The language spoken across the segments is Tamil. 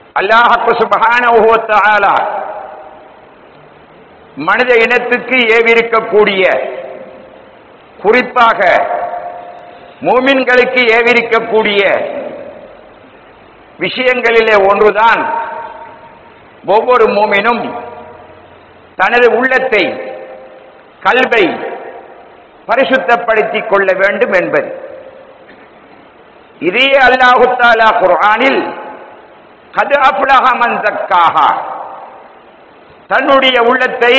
அல்லாஹு சுபஹானஹு வ தஆலா மனித இனத்துக்கு ஏவிருக்கக்கூடிய குறிப்பாக மூமின்களுக்கு ஏவிருக்கக்கூடிய விஷயங்களிலே ஒன்றுதான் ஒவ்வொரு மூமினும் தனது உள்ளத்தை கல்வை பரிசுத்தப்படுத்திக் கொள்ள வேண்டும் என்பது இதே அல்லாஹு தாலா குர்ஆனில் கது அப்லஹ மன் தக்காஹா தன்னுடைய உள்ளத்தை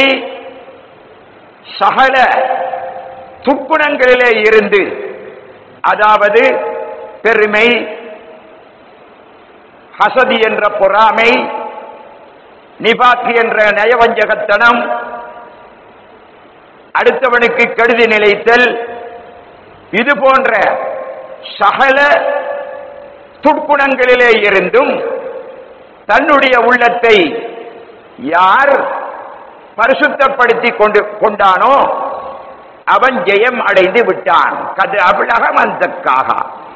சகல துக்குணங்களிலே இருந்து அதாவது பெருமை ஹசதி என்ற பொறாமை நிபாக்கு என்ற நயவஞ்சகத்தனம் அடுத்தவனுக்கு கருதி நிலைத்தல் இது போன்ற சகல துட்குணங்களிலே இருந்தும் தன்னுடைய உள்ளத்தை யார் பரிசுத்தப்படுத்தி கொண்டு கொண்டானோ அவன் ஜெயம் அடைந்து விட்டான் கது அபிலகம் அந்தக்காக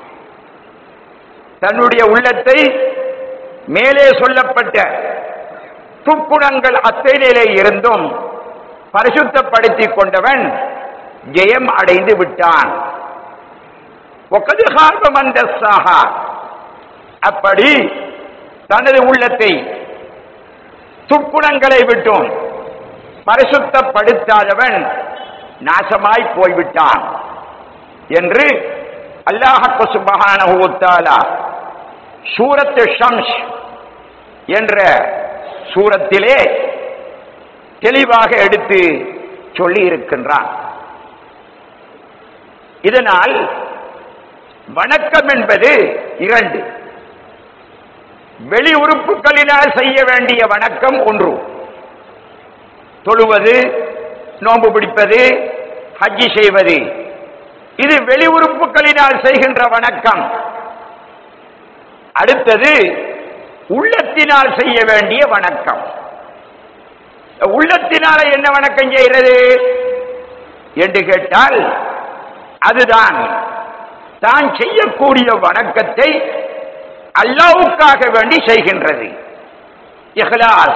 தன்னுடைய உள்ளத்தை மேலே சொல்லப்பட்ட துக்குணங்கள் அத்தனையிலே இருந்தும் பரிசுத்தப்படுத்தி கொண்டவன் ஜெயம் அடைந்து விட்டான் ஒக்கது கார்பம் அந்த சாகா அப்படி தனது உள்ளத்தை துக்குணங்களை விட்டும் பரிசுத்தப்படுத்தாதவன் நாசமாய் போய்விட்டான் என்று அல்லாஹு சுபஹானஹு தஆலா சூரத் ஷம்ஸ் என்ற சூரத்திலே தெளிவாக எடுத்து சொல்லி இருக்கின்றான் இதனால் வணக்கம் என்பது இரண்டு வெளி உறுப்புகளினால் செய்ய வேண்டிய வணக்கம் ஒன்று தொழுவது நோன்பு பிடிப்பது ஹஜ்ஜி செய்வது இது வெளி உறுப்புகளினால் செய்கின்ற வணக்கம் அடுத்தது உள்ளத்தினால் செய்ய வேண்டிய வணக்கம் உள்ளத்தினால என்ன வணக்கம் செய்கிறது என்று கேட்டால் அதுதான் தான் செய்யக்கூடிய வணக்கத்தை அல்லாவுக்காக வேண்டி செய்கின்றது இஹ்லாஸ்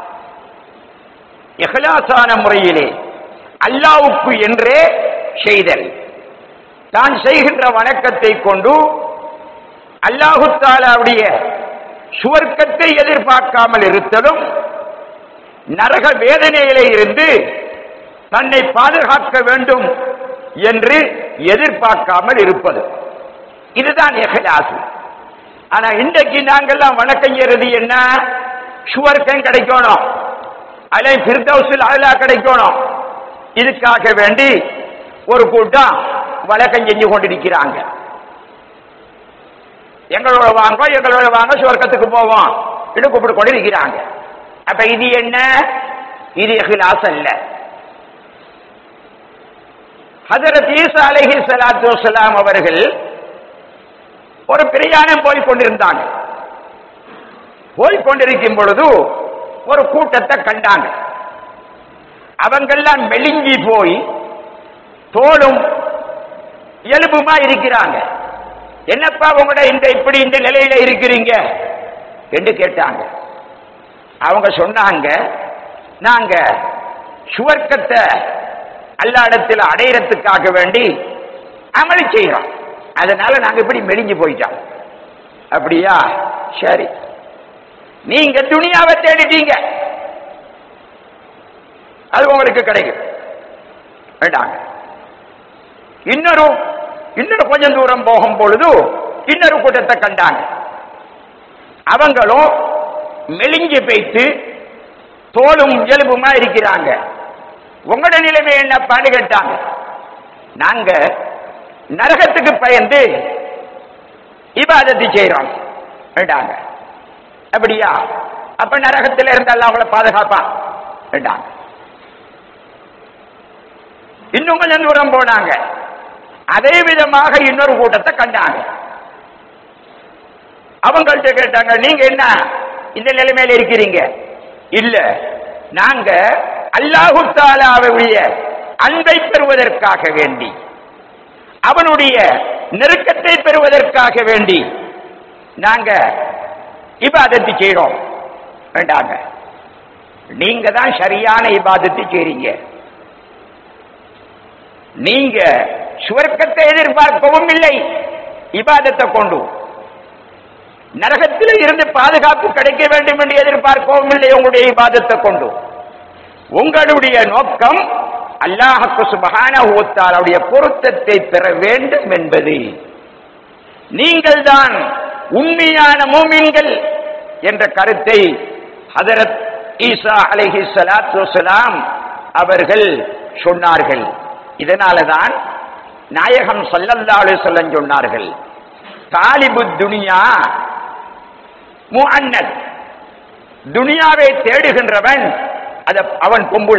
இஹ்லாசான முறையிலே அல்லாவுக்கு என்றே செய்தல் தான் செய்கின்ற வணக்கத்தை கொண்டு அல்லாஹு தாலாவுடைய சுவர்க்கத்தை எதிர்பார்க்காமல் இருத்தலும் நரக வேதனையிலே இருந்து தன்னை பாதுகாக்க வேண்டும் என்று எதிர்பார்க்காமல் இருப்பது இதுதான் எகலாசு ஆனா இன்றைக்கு நாங்கெல்லாம் வணக்கம் செய்யறது என்ன சுவர்க்கம் கிடைக்கணும் அலை பிர்தௌசில் அலா கிடைக்கணும் இதுக்காக வேண்டி ஒரு கூட்டம் வழக்கம் செஞ்சு கொண்டிருக்கிறாங்க எங்களோட வாங்க எங்களோட வாங்க சுவர்க்கத்துக்கு போவோம் என்று கூப்பிட்டு கொண்டு இருக்கிறாங்க அப்ப இது என்ன இது இஹ்லாஸ் அல்ல ஹதரத் ஈசா அலைஹி ஸலாத்து வஸலாம் அவர்கள் ஒரு பிரயாணம் போய் கொண்டிருந்தாங்க போய் கொண்டிருக்கும் பொழுது ஒரு கூட்டத்தை கண்டாங்க அவங்கெல்லாம் மெலிஞ்சி போய் தோளும் எலும்புமா இருக்கிறாங்க என்னப்பா உங்களோட இந்த இப்படி இந்த நிலையில இருக்கிறீங்க என்று கேட்டாங்க அவங்க சொன்னாங்க நாங்க சுவர்க்கத்தை அல்லாடத்தில் அடையறதுக்காக வேண்டி அமல் செய்யறோம் அதனால நாங்க இப்படி மெலிஞ்சு போயிட்டோம் அப்படியா சரி நீங்க துணியாவை தேடிட்டீங்க அது உங்களுக்கு கிடைக்கும் வேண்டாங்க இன்னொரு இன்னொரு கொஞ்சம் தூரம் போகும் பொழுது இன்னொரு கூட்டத்தை கண்டாங்க அவங்களும் மெலிஞ்சு போய்த்து தோலும் எலும்புமா இருக்கிறாங்க உங்களோட நிலைமை என்னப்பான்னு கேட்டாங்க நாங்க நரகத்துக்கு பயந்து இபாதத்தை செய்யறோம் வேண்டாங்க அப்படியா அப்ப நரகத்தில் இருந்தாலும் அவங்கள பாதுகாப்பான் வேண்டாங்க இன்னும் கொஞ்சம் தூரம் போனாங்க அதே விதமாக இன்னொரு கூட்டத்தை கண்டாங்க அவங்கள்ட்ட கேட்டாங்க நீங்க என்ன இந்த நிலைமையில இருக்கிறீங்க இல்ல நாங்க அல்லாஹு தாலாவுடைய அன்பை பெறுவதற்காக வேண்டி அவனுடைய நெருக்கத்தை பெறுவதற்காக வேண்டி நாங்க இபாதத்து செய்யறோம் வேண்டாங்க நீங்க தான் சரியான இபாதத்து செய்றீங்க நீங்க சுவர்க்கத்தை எதிர்பார்க்கவும் இல்லை இபாதத்தை கொண்டு நரகத்தில் இருந்து பாதுகாப்பு கிடைக்க வேண்டும் என்று எதிர்பார்க்கவும் இல்லை உங்களுடைய இபாதத்தை கொண்டு உங்களுடைய நோக்கம் அல்லாஹக்கு சுபகான ஊத்தாலுடைய பொருத்தத்தை பெற வேண்டும் என்பது நீங்கள் தான் உண்மையான மூமின்கள் என்ற கருத்தை ஹதரத் ஈசா அலைஹி ஸலாத்து வஸலாம் அவர்கள் சொன்னார்கள் இதனால தான் நாயகம் ஸல்லல்லாஹு அலைஹி வஸல்லம் சொன்னார்கள் தாலிபு துனியா முஅன்னத் துனியாவை தேடுகின்றவன் அத அவன் பொம்புல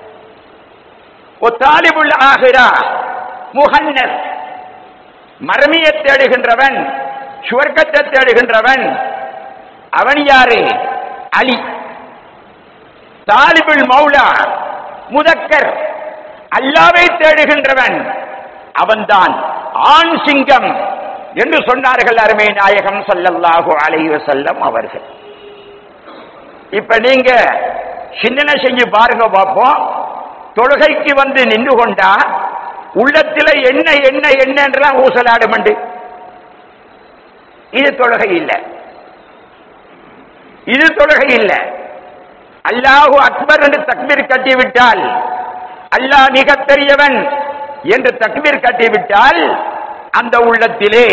ஒ தாலிபுல் ஆகிரா முஹன்னத் மர்மியை தேடுகின்றவன் சுவர்க்கத்தை தேடுகின்றவன் அவன் யாரு அலி தாலிபுல் மௌலா முதக்கர் அல்லாவை தேடுகின்றவன் அவன்தான் ஆண் சிங்கம் என்று சொன்னார்கள் அருமை நாயகம் ஸல்லல்லாஹு அலைஹி வஸல்லம் அவர்கள் இப்ப நீங்க சிந்தனை செஞ்சு பாருங்க பார்ப்போம் தொழுகைக்கு வந்து நின்று கொண்டா உள்ளத்துல என்ன என்ன என்னன்றலாம் ஊசலாடுமண்டு இது தொழுகை இல்லை இது தொழுகை இல்லை அல்லாஹு அக்பர் என்று தக்பீர் கட்டிவிட்டால் அல்லாஹ் மிக பெரியவன் என்று தக்பீர் கட்டிவிட்டால் அந்த உள்ளத்திலே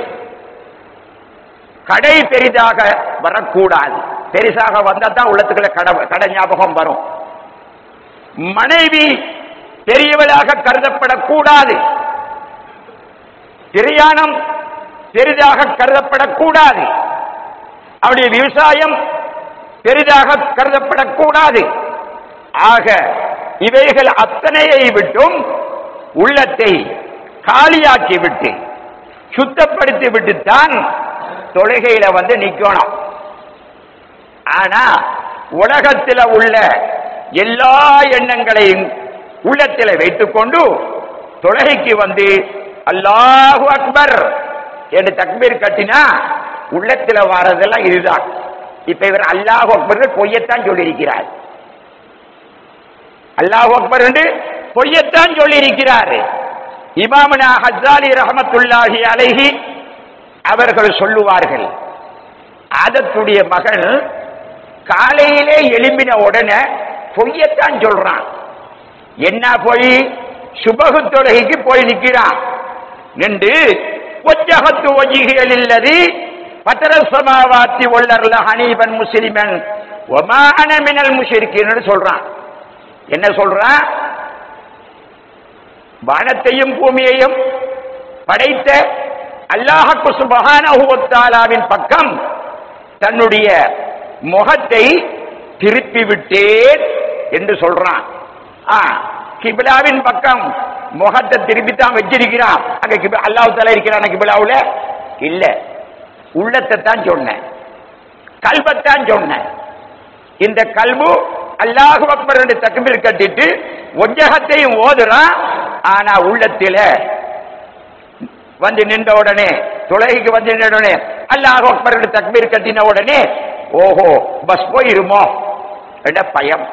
கடை பெரிதாக வரக்கூடாது பெரிசாக வந்தா தான் உள்ளத்துக்குள்ள கடை கடை ஞாபகம் வரும் மனைவி பெரியவளாக கருதப்படக்கூடாது பிரயாணம் பெரிதாக கருதப்படக்கூடாது அவருடைய விவசாயம் பெரிதாக கருதப்படக்கூடாது ஆக இவைகள் அத்தனையை விட்டும் உள்ளத்தை காலியாக்கி விட்டு சுத்தப்படுத்தி விட்டுத்தான் தொழுகையில வந்து நிக்கணும் ஆனா உலகத்தில் உள்ள எல்லா எண்ணங்களையும் உள்ளத்தில் வைத்துக்கொண்டு தொழுகைக்கு வந்து அல்லாஹு அக்பர் என்று தக்பீர் கட்டினா உள்ளத்தில் வர்றதெல்லாம் இதுதான் இப்ப இவர் அல்லாஹு அக்பர் பொய்யத்தான் சொல்லியிருக்கிறார் அல்லாஹு அக்பர் என்று பொய்யத்தான் சொல்லியிருக்கிறார் இமாமனா ஹஜாலி ரஹமத்துல்லாஹி அலைஹி அவர்கள் சொல்லுவார்கள் ஆதத்துடைய மகன் காலையிலே எழும்பின உடனே பொய்யத்தான் சொல்றான் என்ன போய் சுபகு தொழுகைக்கு போய் நிக்கிறான் நின்று ஒஜகத்து ஒஜிகள் இல்லது பத்தர சமாவாத்தி உள்ளர்ல ஹனீபன் முஸ்லிமன் ஒமான மினல் முஷிரிக்கின்னு சொல்றான் என்ன சொல்றான் வானத்தையும் பூமியையும் படைத்த அல்லாஹக்கு சுபஹானஹுவத்தாலாவின் பக்கம் தன்னுடைய முகத்தை திருப்பி விட்டேன் என்று சொல்றான் ஆ கிபிலாவின் பக்கம் முகத்தை திருப்பி தான் வச்சிருக்கிறான் அங்க கிபி அல்லாஹ் தலா இருக்கிறான் கிபிலாவுல இல்ல உள்ளத்தை தான் சொன்னேன் கல்பத்தான் சொன்னேன் இந்த கல்பு அல்லாஹு அக்பர் என்று தக்பீர் கட்டிட்டு ஒஞ்சகத்தையும் ஓதுறான் ஆனா உள்ளத்தில வந்து நின்ற உடனே துளைக்கு வந்து நின்ற உடனே அல்லாஹ் அக்பர் என்று தக்பீர் கட்டின உடனே ஓஹோ பஸ் போயிருமோ என்ற பயம்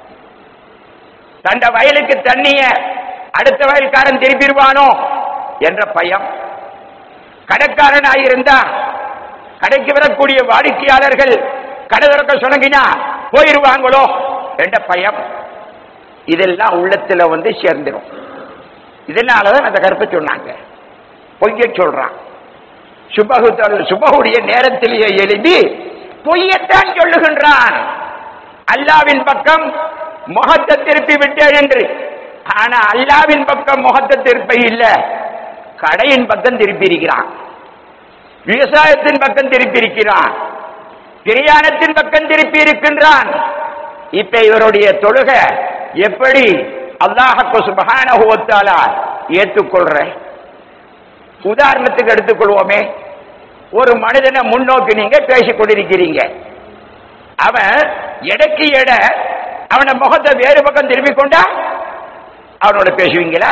தண்ட வயலுக்கு தண்ணிய அடுத்த வயல்காரன் திருப்பிடுவானோ என்ற பயம் கடைக்காரனாக இருந்தா கடைக்கு வரக்கூடிய வாடிக்கையாளர்கள் கடை திறக்க சொன்னீங்கன்னா போயிருவாங்களோ என்ற பயம் இதெல்லாம் உள்ளத்துல வந்து சேர்ந்துடும் இதனாலதான் அந்த கருப்பை சொன்னாங்க பொய்ய சொல்றான் சுபகு சுபகுடைய நேரத்திலேயே எழுதி பொய்யத்தான் சொல்லுகின்றான் அல்லாவின் பக்கம் முகத்தை திருப்பி விட்டேன் என்று ஆனா அல்லாவின் பக்கம் முகத்தை திருப்ப இல்ல கடையின் பக்கம் திருப்பி இருக்கிறான் விவசாயத்தின் பக்கம் திருப்பி இருக்கிறான் பிரயாணத்தின் பக்கம் திருப்பி இருக்கின்றான் இப்ப இவருடைய தொழுக எப்படி அல்லாஹக்கு சுபகான ஏற்றுக்கொள்ற உதாரணத்துக்கு எடுத்துக்கொள்வோமே ஒரு மனிதனை முன்னோக்கி நீங்க பேசிக் கொண்டிருக்கிறீங்க அவன் எடைக்கு எடை அவன முகத்தை வேறு பக்கம் திரும்பி கொண்டா அவனோட பேசுவீங்களா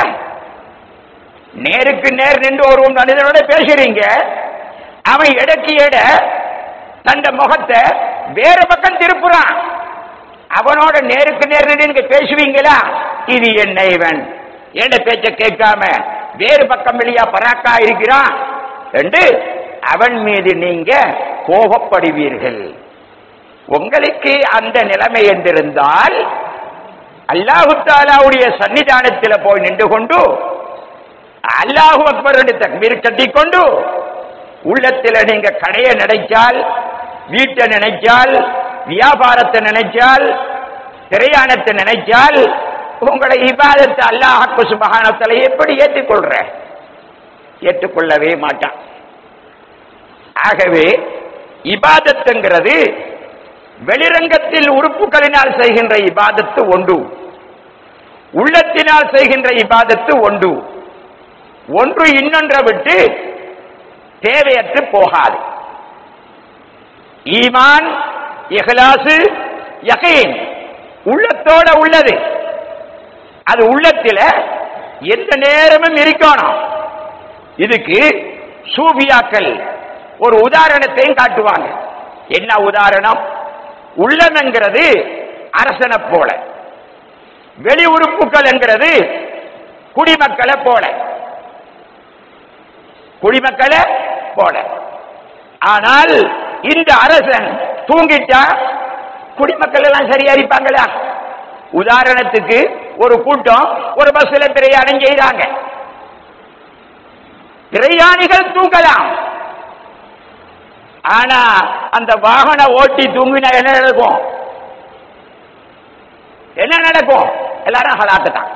நேருக்கு நேர் நின்று ஒரு மனிதனோட பேசுறீங்க அவன் எடைக்கு எடை தண்ட முகத்தை வேற பக்கம் திருப்புறான் அவனோட நேருக்கு நேர் நீங்க பேசுவீங்களா இது என்ன இவன் என்ன பேச்ச கேட்காம வேறு பக்கம் வெளியா பராக்கா இருக்கிறான் என்று அவன் மீது நீங்க கோபப்படுவீர்கள் உங்களுக்கு அந்த நிலைமை என்றிருந்தால் அல்லாஹு தாலாவுடைய சன்னிதானத்தில் போய் நின்று கொண்டு அல்லாஹு அக்பர் என்று தக்பீர் கட்டிக்கொண்டு உள்ளத்தில் நீங்க கடையை நினைச்சால் வீட்டை நினைச்சால் வியாபாரத்தை நினைச்சால் பிரயாணத்தை நினைச்சால் உங்களை இபாதத்தை அல்லாஹ் சுபகானத்தில் எப்படி ஏற்றுக்கொள்ற ஏற்றுக்கொள்ளவே மாட்டான் ஆகவே இபாதத்துங்கிறது வெளிரங்கத்தில் உறுப்புகளினால் செய்கின்ற இபாதத்து ஒன்று உள்ளத்தினால் செய்கின்ற இபாதத்து ஒன்று ஒன்று இன்னொன்றை விட்டு தேவையற்று போகாது ஈமான் இஹ்லாசு யகீன் உள்ளத்தோட உள்ளது அது உள்ளத்தில எந்த நேரமும் இருக்கணும் இதுக்கு சூபியாக்கள் ஒரு உதாரணத்தையும் காட்டுவாங்க என்ன உதாரணம் உள்ளம் என்கிறது அரசனை போல வெளி உறுப்புகள் என்கிறது குடிமக்களை போல குடிமக்களை போல ஆனால் இந்த அரசன் தூங்கிட்டா குடிமக்கள் எல்லாம் சரியா இருப்பாங்களா உதாரணத்துக்கு ஒரு கூட்டம் ஒரு பஸ்ல பிரயாணம் செய்தாங்க பிரயாணிகள் தூங்கலாம் ஆனா அந்த வாகன ஓட்டி தூங்கினா என்ன நடக்கும் என்ன நடக்கும் எல்லாரும் ஹலாக்குதான்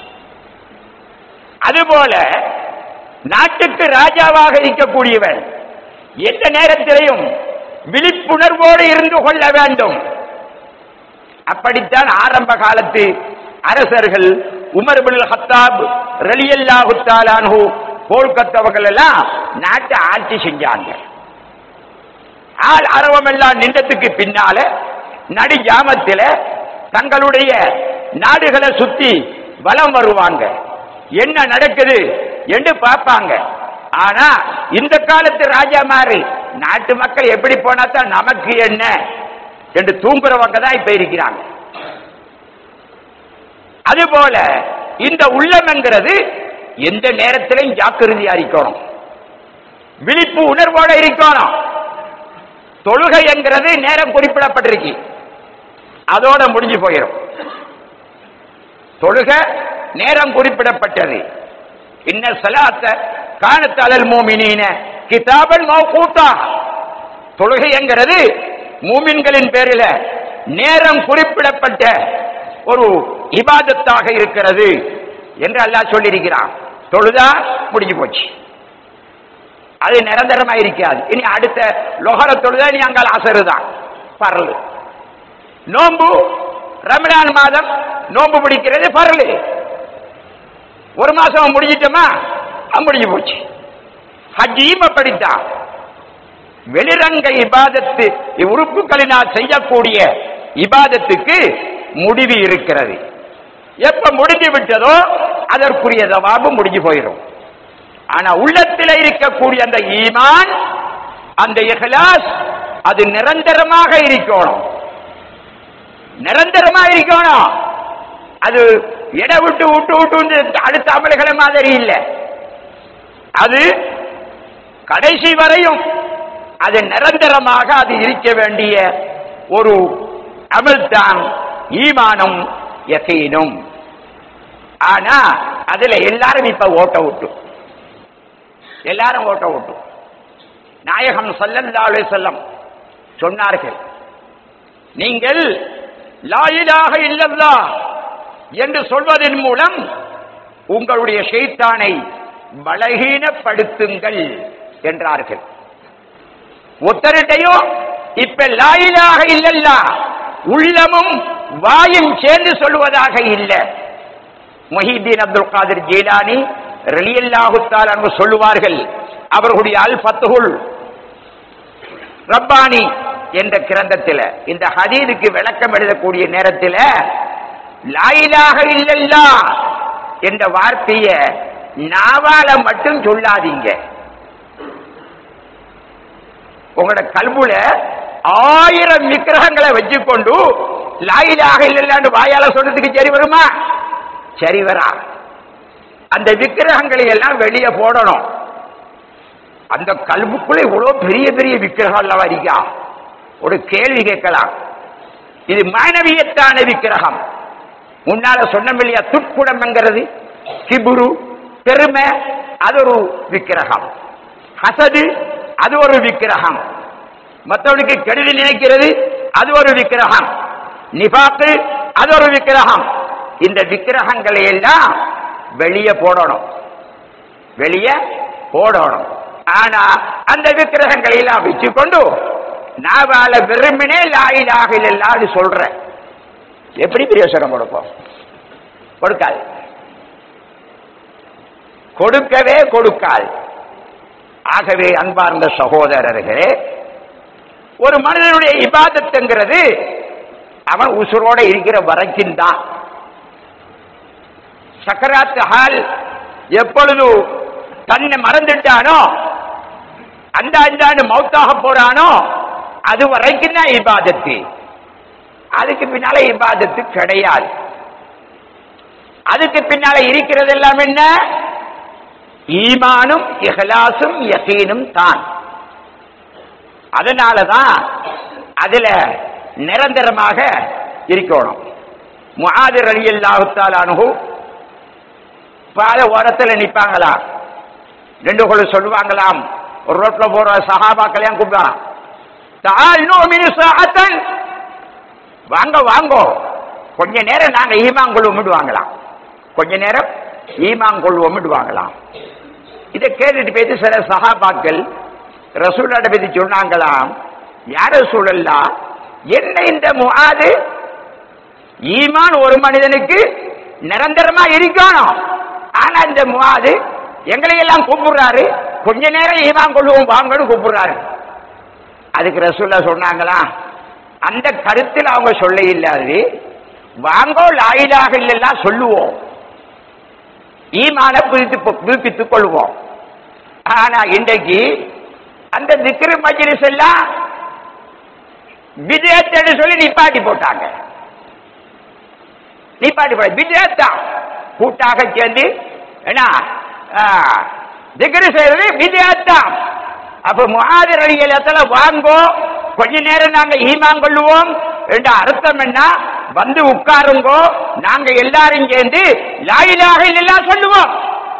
அதுபோல நாட்டுக்கு ராஜாவாக இருக்கக்கூடியவன் எந்த நேரத்திலையும் விழிப்புணர்வோடு இருந்து கொள்ள வேண்டும் அப்படித்தான் ஆரம்ப காலத்து அரசர்கள் உமர் பின் ஹத்தாப் ரலியல்லாஹு தாலானு கோல்கத்தவர்கள் எல்லாம் நாட்டை ஆட்சி செஞ்சாங்க ஆள் அரவம் எல்லாம் நின்றதுக்கு பின்னால நடு ஜாமத்தில தங்களுடைய நாடுகளை சுத்தி வலம் வருவாங்க என்ன நடக்குது என்று பார்ப்பாங்க ஆனா இந்த காலத்து ராஜா மாதிரி நாட்டு மக்கள் எப்படி போனா தான் நமக்கு என்ன என்று தூங்குறவங்க தான் இப்ப இருக்கிறாங்க அதுபோல இந்த உள்ளம் என்கிறது எந்த நேரத்திலையும் ஜாக்கிரதையா இருக்கணும் விழிப்பு உணர்வோட இருக்கணும் தொழுகை என்கிறது நேரம் குறிப்பிடப்பட்டிருக்கு அதோட முடிஞ்சு போயிடும் தொழுக நேரம் குறிப்பிடப்பட்டது இன்ன சலாத்த காணத்தலல் மூமினீன கிதாபன் மௌகூத்தா தொழுகை என்கிறது மூமின்களின் பேரில நேரம் குறிப்பிடப்பட்ட ஒரு இபாதத்தாக இருக்கிறது என்று அல்லாஹ் சொல்லியிருக்கிறான் தொழுதா முடிஞ்சு போச்சு அது நிரந்தரமா இருக்காது இனி அடுத்த லொஹர தொழுதா நீ அங்கால் அசரு தான் பரலு நோம்பு ரமலான் மாதம் நோம்பு பிடிக்கிறது பரலு ஒரு மாசம் முடிஞ்சிட்டோமா அது முடிஞ்சு போச்சு ஹஜ்ஜீம் அப்படித்தான் வெளிரங்க இபாதத்து உறுப்புகளினால் செய்யக்கூடிய இபாதத்துக்கு முடிவு இருக்கிறது எப்ப முடிஞ்சு விட்டதோ அதற்குரிய ஜவாபு முடிஞ்சு போயிடும் ஆனா உள்ளத்தில் இருக்கக்கூடிய அந்த ஈமான் அந்த இஹ்லாஸ் அது நிரந்தரமாக இருக்கணும் நிரந்தரமா இருக்கணும் அது இட விட்டு விட்டு விட்டு வந்து அடுத்த அமல்களை மாதிரி இல்லை அது கடைசி வரையும் அது நிரந்தரமாக அது இருக்க வேண்டிய ஒரு அமல்தான் ஈமானும் யகீனும் ஆனா அதுல எல்லாரும் இப்ப ஓட்ட விட்டு எல்லாரும் ஓட்ட விட்டு நாயகம் சல்லல்லாஹு செல்லம் சொன்னார்கள் நீங்கள் லாயிலாக இல்லல்லா என்று சொல்வதன் மூலம் உங்களுடைய ஷைத்தானை பலகீனப்படுத்துங்கள் என்றார்கள் ஒத்தரிட்டையும் இப்ப லாயிலாக இல்லல்லா உள்ளமும் வாயும் சேர்ந்து சொல்வதாக இல்லை மொஹிதீன் அப்துல் காதிர் ஜீலானி ரலியல்லாஹுத்தால் அங்கு சொல்லுவார்கள் அவர்களுடைய அல் ஃபத்துல் ரப்பானி என்ற கிரந்தத்தில் இந்த ஹதீதுக்கு விளக்கம் எழுதக்கூடிய நேரத்தில் லாயிலாக இல்லல்லா என்ற வார்த்தைய நாவால மட்டும் சொல்லாதீங்க உங்களோட கல்புல ஆயிரம் விக்கிரகங்களை வச்சுக்கொண்டு லாயிலாக இல்லைன்னு வாயால சொல்றதுக்கு சரி வருமா சரி வரா அந்த விக்கிரகங்களை எல்லாம் வெளியே போடணும் அந்த கல்புக்குள்ள இவ்வளவு பெரிய பெரிய விக்கிரகம் எல்லாம் வரிக்கா ஒரு கேள்வி கேட்கலாம் இது மானவியத்தான விக்கிரகம் முன்னால சொன்ன இல்லையா துட்குடம்ங்கிறது கிபுரு பெருமை அது ஒரு விக்கிரகம் ஹசது அது ஒரு விக்கிரகம் மற்றவனுக்கு கெடுதி நினைக்கிறது அது ஒரு விக்கிரகம் நிபாக்கு அது ஒரு விக்கிரகம் இந்த விக்கிரகங்களை எல்லாம் வெளியே போடணும் வெளியே போடணும் ஆனா அந்த விக்கிரகங்களை எல்லாம் வச்சுக்கொண்டு நான் வாழ விரும்பினே லாயிலாக இல்லாது சொல்றேன் எப்படி பிரயோசனம் கொடுப்போம் கொடுக்காது கொடுக்கவே கொடுக்காது ஆகவே அன்பார்ந்த சகோதரர்களே ஒரு மனிதனுடைய இபாதத்துங்கிறது அவன் உசுரோட இருக்கிற வரைக்கும் தான் சக்கராத்து ஹால் எப்பொழுது தன்னை மறந்துட்டானோ அந்த அந்தாண்டு மௌத்தாக போறானோ அது வரைக்கும் தான் இபாதத்து அதுக்கு பின்னால இபாதத்து கிடையாது அதுக்கு பின்னால இருக்கிறது எல்லாம் என்ன ஈமானும் இஹ்லாசும் யகீனும் தான் அதனாலதான் அதுல நிரந்தரமாக இருக்கணும் முஆதிர் அலி அல்லாஹுத்தால் அணுகு பாத ஓரத்துல நிப்பாங்களாம் ரெண்டு கொள்ள சொல்லுவாங்களாம் ஒரு ரோட்ல போற சஹாபாக்களையும் கூப்பிடலாம் தால் நூமினு சாத்தன் வாங்க வாங்கோ கொஞ்ச நேரம் நாங்க ஈமாங்கொள்வோம் வாங்கலாம் கொஞ்ச நேரம் ஈமாங்கொள்வோம் வாங்கலாம் இதை கேட்டுட்டு போயிட்டு சில சகாபாக்கள் ரசூலாட்ட பத்தி சொன்னாங்களாம் யார சூழல்லா என்ன இந்த முகாது ஈமான் ஒரு மனிதனுக்கு நிரந்தரமா இருக்கணும் ஆனா இந்த முகாது எங்களை எல்லாம் கூப்பிடுறாரு கொஞ்ச நேரம் ஈமான் கொள்வோம் வாங்கன்னு கூப்பிடுறாரு அதுக்கு ரசூல்லா சொன்னாங்களா அந்த கருத்தில் அவங்க சொல்ல இல்லாது வாங்கோ லாயிலாக இல்லைன்னா சொல்லுவோம் ஈமான புதுப்பித்து புதுப்பித்துக் கொள்வோம் ஆனா இன்றைக்கு அந்த திக்ரு மஜ்லிஸ் எல்லாம் விஜயத்தை சொல்லி நிப்பாட்டி போட்டாங்க நிப்பாட்டி போட விஜயத்தா கூட்டாக சேர்ந்து என்ன திக்ரு செய்யறது விஜயத்தா அப்ப முகாதிர் அடிகளத்துல வாங்கோ கொஞ்ச நேரம் நாங்க ஈமான் கொள்ளுவோம் என்ற அர்த்தம் என்ன வந்து உட்காருங்கோ நாங்க எல்லாரும் சேர்ந்து லாயிலாக இல்லெல்லாம் சொல்லுவோம்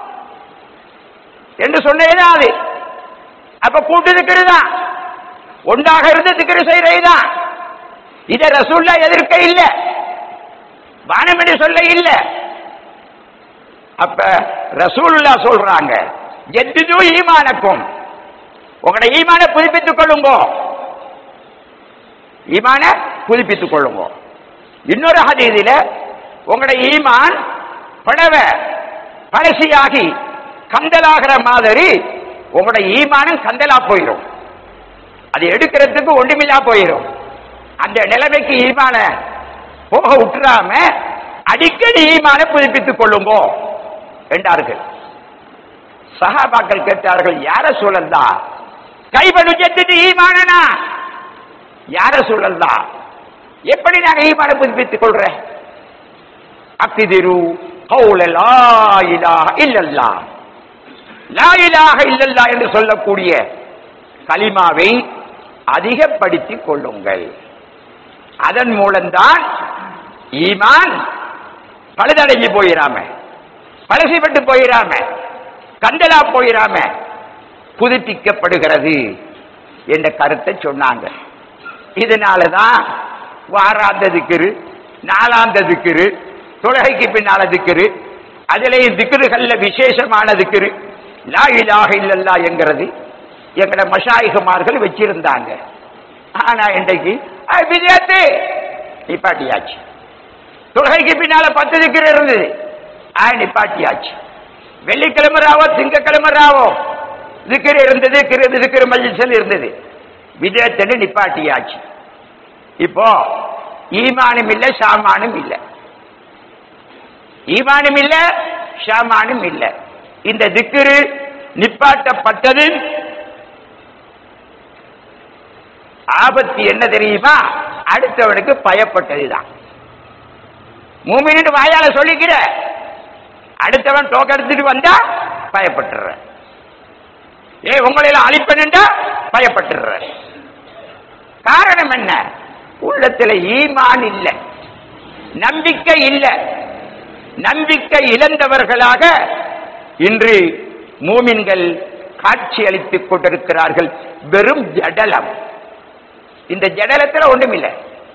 என்று சொன்னதுதான் அது அப்ப கூட்டு திக்கிறதுதான் ஒன்றாக இருந்து திக்கிற செய்யறதுதான் இத ரசூல்லா எதிர்க்க இல்ல வானமணி சொல்ல இல்ல அப்ப ரசூல்லா சொல்றாங்க எதுதோ ஈமானக்கும் உங்களோட ஈமான புதுப்பித்துக் கொள்ளுங்கோ ஈமான புதுப்பித்துக் கொள்ளுங்க இன்னொரு ஹதீதில உங்களோட ஈமான் பழவ பழசியாகி கந்தலாகிற மாதிரி உங்களோட ஈமானம் கந்தலா போயிடும் அது எடுக்கிறதுக்கு ஒன்றுமில்லா போயிடும் அந்த நிலைமைக்கு ஈமான போக விட்டுறாம அடிக்கடி ஈமான புதுப்பித்துக் கொள்ளுங்கோ என்றார்கள் சகாபாக்கள் கேட்டார்கள் யார சூழல்தா கைபடுஜத்து ஈமானனா யார சூழல்தா எப்படி நாங்க ஈமான புதுப்பித்துக் கொள்றேன் அக்திதிரு கௌல லா இலாஹ இல்லல்லா லா இலாஹ இல்லல்லா என்று சொல்லக்கூடிய கலிமாவை அதிகப்படுத்திக் கொள்ளுங்கள் அதன் மூலம்தான் ஈமான் பழுதடைஞ்சு போயிடாம பழசிப்பட்டு போயிடாம கந்தலா போயிடாம புதுப்பிக்கப்படுகிறது என்ற கருத்தை சொன்னாங்க இதனாலதான் வாராந்த திக்கிரு நாலாந்த திக்கிரு தொழுகைக்கு பின்னால திக்கிரு அதிலேயும் திக்கிருகள்ல விசேஷமான திக்கிரு லா இலாக இல்லல்லா என்கிறது எங்கட மஷாயிகுமார்கள் வச்சிருந்தாங்க ஆனா இன்றைக்கு அஹ், விஜயத்து நிப்பாட்டியாச்சு தொழுகைக்கு பின்னால பத்து திக்கிரு இருந்தது ஆ நிப்பாட்டியாச்சு வெள்ளிக்கிழமை ராவோ திங்கக்கிழமை ராவோ திக்கிரு இருந்தது கிரு திக்கிரு மஜிசல் இருந்தது விஜயத்தன்னு நிப்பாட்டியாச்சு இப்போ ஈமானும் இல்ல சாமானும் இல்ல ஈமானும் இல்ல ஷாமானும் இல்ல இந்த திக்கிரு நிப்பாட்டப்பட்டது ஆபத்து என்ன தெரியுமா அடுத்தவனுக்கு பயப்பட்டதுதான் மூமின்னு வாயால சொல்லிக்கிற அடுத்தவன் டோக்க எடுத்துட்டு வந்தா பயப்பட்டுற ஏ உங்களை எல்லாம் அழிப்பனுண்டா பயப்பட்டுற காரணம் என்ன உள்ளத்துல ஈமான் இல்லை நம்பிக்கை இல்லை நம்பிக்கை இழந்தவர்களாக இன்று மூமின்கள் காட்சி அளித்துக் கொண்டிருக்கிறார்கள் வெறும் ஜடலம் இந்த ஜடலத்துல ஒண்ணுமில்லை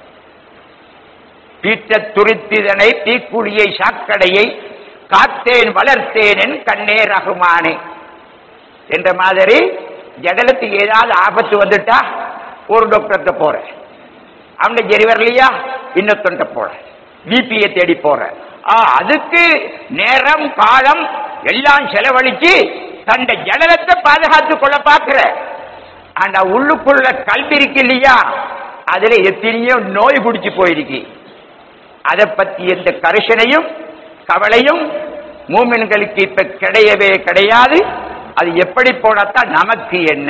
பீட்ட துரித்திதனை தீக்குழியை சாக்கடையை காத்தேன் வளர்த்தேன் என் கண்ணே ரகுமானே என்ற மாதிரி ஜடலத்துக்கு ஏதாவது ஆபத்து வந்துட்டா ஒரு டாக்டர்கிட்ட போறேன் அவனுக்கு ஜெரி வரலையா இன்னொருத்தன்ட்ட போறேன் பிபியை தேடி போறேன் ஆ, அதுக்கு நேரம் காலம் எல்லாம் செலவழிச்சு தண்ட ஜடலத்தை பாதுகாத்துக் கொள்ள பார்க்கிற ஆனா உள்ளுக்குள்ள கல்வி இருக்கு இல்லையா அதுல எத்தனையோ நோய் பிடிச்சு போயிருக்கு அதை பத்தி எந்த கரிசனையும் கவலையும் மூமின்களுக்கு இப்ப கிடையவே கிடையாது அது எப்படி போனாத்தான் நமக்கு என்ன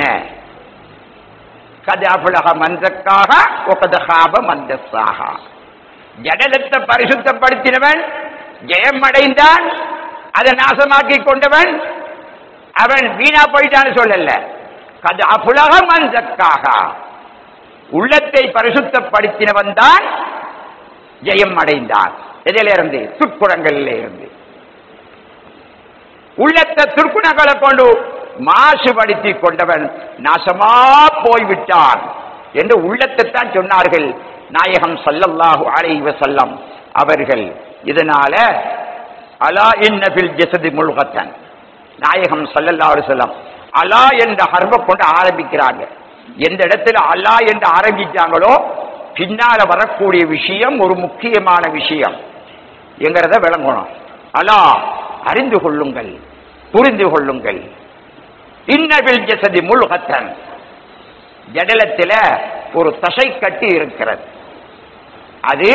கதாபுலக மந்தக்காக ஒகதகாப மந்தசாக ஜடலத்தை பரிசுத்தப்படுத்தினவன் ஜெயம் அடைந்தான் அதை நாசமாக்கி கொண்டவன் அவன் வீணா போயிட்டான்னு சொல்லல கதாபுலக மந்தக்காக உள்ளத்தை பரிசுத்தப்படுத்தினவன் தான் ஜெயம் அடைந்தான் எதில இருந்து துர்க்குணங்களில் இருந்து உள்ளத்தை துர்க்குணங்களை கொண்டு மாசுபடுத்தி கொண்டவன் நாசமா போய்விட்டான் என்று உள்ளத்தை தான் சொன்னார்கள் நாயகம் ஸல்லல்லாஹு அலைஹி வஸல்லம் அவர்கள் இதனால அலா இன்னபில் ஜெசதி முல்கத்தன் நாயகம் ஸல்லல்லாஹு அலைஹி வஸல்லம் அலா என்ற ஹர்ப கொண்டு ஆரம்பிக்கிறாங்க எந்த இடத்துல அலா என்று ஆரம்பிச்சாங்களோ பின்னால வரக்கூடிய விஷயம் ஒரு முக்கியமான விஷயம் என்கிறத விளங்கணும் அலா அறிந்து கொள்ளுங்கள் புரிந்து கொள்ளுங்கள் இன்னபில் ஜசதி முல்கத்தன் ஜடலத்தில ஒரு தசை கட்டி இருக்கிறது அது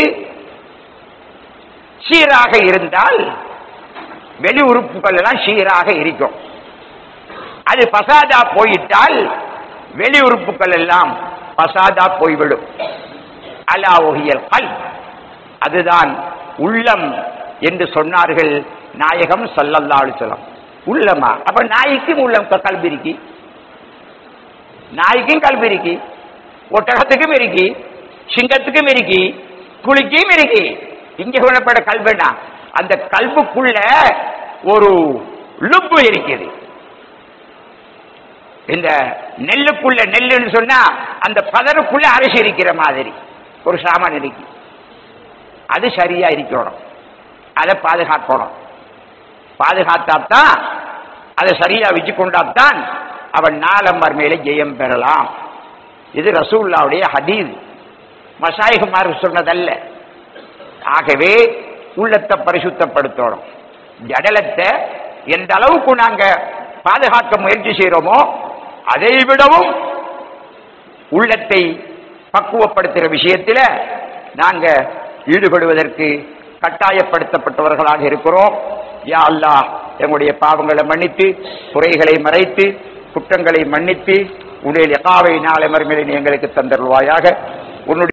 சீராக இருந்தால் வெளி உறுப்புகள் எல்லாம் சீராக இருக்கும் அது பசாதா போயிட்டால் வெளி உறுப்புகள் எல்லாம் பசாதா போய்விடும் அலா ஒகியல் கல் அதுதான் உள்ளம் என்று சொன்னார்கள் நாயகம் ஸல்லல்லாஹு அலைஹி வஸல்லம் உள்ளமா அப்ப நாய்க்கும் உள்ளம் க- கல்வி இருக்கு நாய்க்கும் கல்வி இருக்கு ஒட்டகத்துக்கும் இருக்கு சிங்கத்துக்கும் இருக்கு புலிக்கும் இருக்கு இங்க சொல்லப்பட கல்வினா அந்த கல்புக்குள்ள ஒரு லுப்பு இருக்குது இந்த நெல்லுக்குள்ள நெல்லுன்னு சொன்னா அந்த பதருக்குள்ள அரிசி இருக்கிற மாதிரி ஒரு சாமான் இருக்கு அது சரியா இருக்கணும் அதை பாதுகாக்கணும் பாதுகாத்தாத்தான் அதை சரியா வச்சு கொண்டாத்தான் அவன் நாலம் மர்மையில ஜெயம் பெறலாம் இது ரசூல்லாவுடைய ஹதீஸ் மசாயிகுமார் சொன்னதல்ல ஆகவே உள்ளத்தை பரிசுத்தப்படுத்தணும் ஜடலத்தை எந்த அளவுக்கு நாங்க பாதுகாக்க முயற்சி செய்யறோமோ அதை விடவும் உள்ளத்தை பக்குவப்படுத்துகிற விஷயத்தில் நாங்க ஈடுபடுவதற்கு கட்டாயப்படுத்தப்பட்டவர்களாக இருக்கிறோம் யா அல்லாஹ் எங்களுடைய பாவங்களை மன்னித்து குறைகளை மறைத்து குற்றங்களை மன்னித்து உன்னுடைய லிகாவை நாளை மறுமையிலே நீ எங்களுக்கு தந்தருள்வாயாக உன்னுடைய